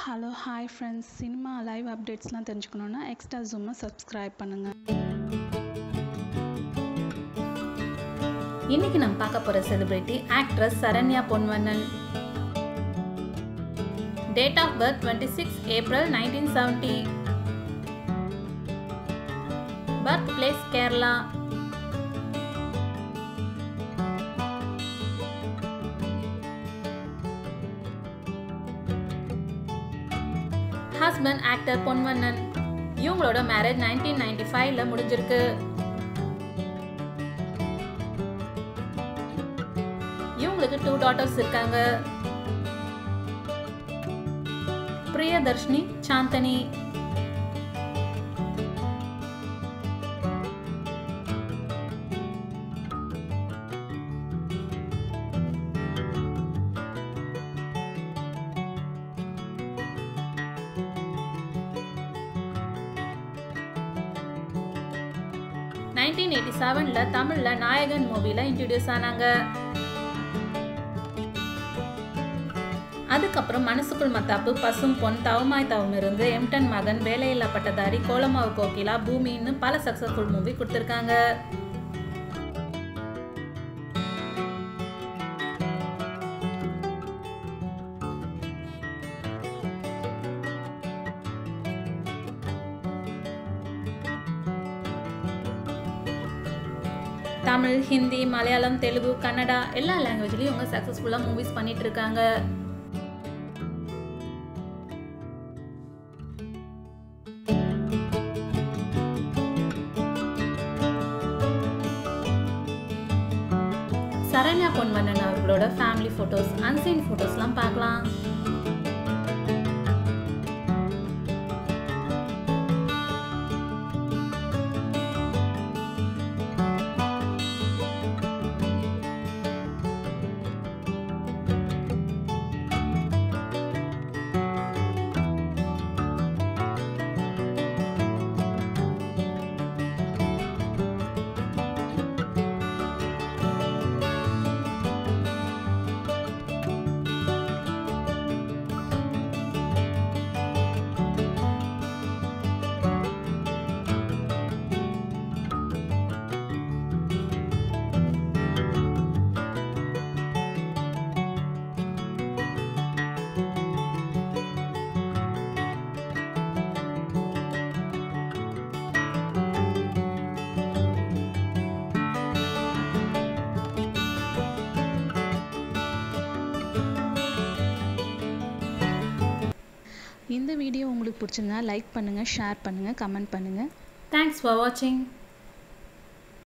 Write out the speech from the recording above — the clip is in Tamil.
hello hi friends cinema live அப்டேட்ஸ்லாம் தெரிஞ்சுக்கணுன்னா எக்ஸ்ட்ரா ஜூமை சப்ஸ்கிரைப் பண்ணுங்கள் இன்னைக்கு நம்ம பார்க்க போகிற celebrity actress Saranya Ponvannan date of birth twenty six April nineteen seventy birth place Kerala husband actor Ponvannan இவங்களோட மேரேஜ் நைன்டீன் நைன்டி ஃபைவ்ல முடிஞ்சிருக்கு இவங்களுக்கு டூ டாட்டர்ஸ் இருக்காங்க பிரியதர்ஷினி சாந்தனி நைன்டீன் எயிட்டி செவன்ல தமிழ்ல நாயகன் மூவில இன்ட்ரடியூஸ் ஆனாங்க அதுக்கப்புறம் மனசுக்குள் மத்தாப்பு பசும் பொன் தவமாய் தவம் இருந்து எம்டன் மகன் வேலையில்லா பட்டதாரி கோலமாவு கோகிலா பூமின்னு பல சக்சஸ்ஃபுல் மூவி கொடுத்துருக்காங்க தமிழ் ஹிந்தி மலையாளம் தெலுங்கு கன்னடா எல்லா லாங்குவேஜ்லையும் இவங்க சக்ஸஸ்ஃபுல்லாக மூவிஸ் பண்ணிட்டு இருக்காங்க சரண்யா பொன்வண்ணன் அவர்களோட ஃபேமிலி ஃபோட்டோஸ் அன்சீன் ஃபோட்டோஸ்லாம் பார்க்கலாம் இந்த வீடியோ உங்களுக்கு பிடிச்சிருந்தா லைக் பண்ணுங்கள் ஷேர் பண்ணுங்கள் கமெண்ட் பண்ணுங்கள் தேங்க்ஸ் ஃபார் வாட்சிங்